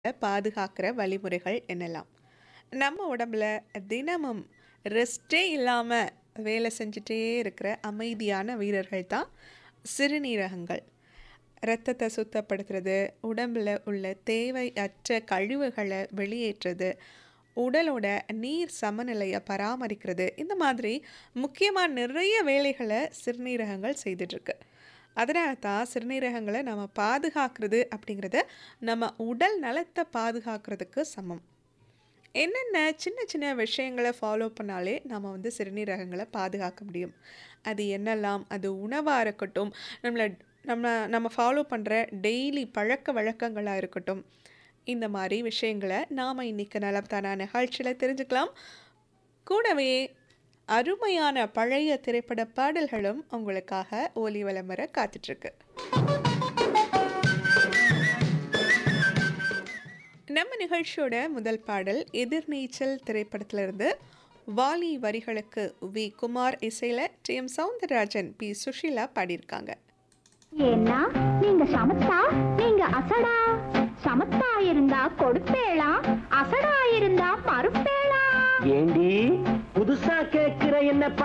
பாதுகாக்கிற வழிமுறைகள் என்னலாம்? நம்ம உடம்புல தினமும் ரெஸ்ட்டே இல்லாம வேலை செஞ்சுட்டே இருக்கிற அமைதியான வீரர்கள் தான் சிறுநீரகங்கள். இரத்தத்த சுத்தப்படுத்துறது, உடம்புல உள்ள தேவையற்ற கழிவுகள வெளியேற்றுறது, உடலோட நீர் சமநிலைய பராமரிக்கிறது, இந்த மாதிரி முக்கியமா நிறைய வேலைகள சிறுநீரகங்கள் செய்துட்ருக்கு. அதனால தான் சிறுநீரகங்கள நம்ம பாதுகாக்கிறது அப்படிங்கிறது, நம்ம உடல் நலத்த பாதுகாக்கிறதுக்கு சமம். என்னென்ன சின்ன சின்ன விஷயங்கள ஃபாலோ பண்ணாலே நாம வந்து சிறுநீரகங்கள பாதுகாக்க முடியும். அது என்னலாம்? அது உணவா இருக்கட்டும், நம்மள நம்ம நம்ம ஃபாலோ பண்ற டெய்லி பழக்கவழக்கங்களா இருக்கட்டும், இந்த மாரி விஷயங்கள நாம இன்னைக்கு நலம் தானா நிகழ்ச்சியில தெரிஞ்சுக்கலாம். கூடவே அருமையான பழைய திரைப்பட பாடல்களும் உங்களுக்காக ஒலி வலம் வர காத்துட்ருக்கு. நம்ம நிகழ்ச்சியோட முதல் பாடல் எதிர்நீச்சல் திரைப்படத்திலிருந்து வாலி வரிகளுக்கு வி. குமார் இசையில T. M. Soundararajan, P. Susheela பாடியிருக்காங்க. ஏன்னா நீங்க சமத்தா நீங்க அசடா சமத்தா இருந்தா கொடுப்பேளா அசடா இருந்தா மறுப்பேளா ஏண்டி புதுசா கேக்குற என்ன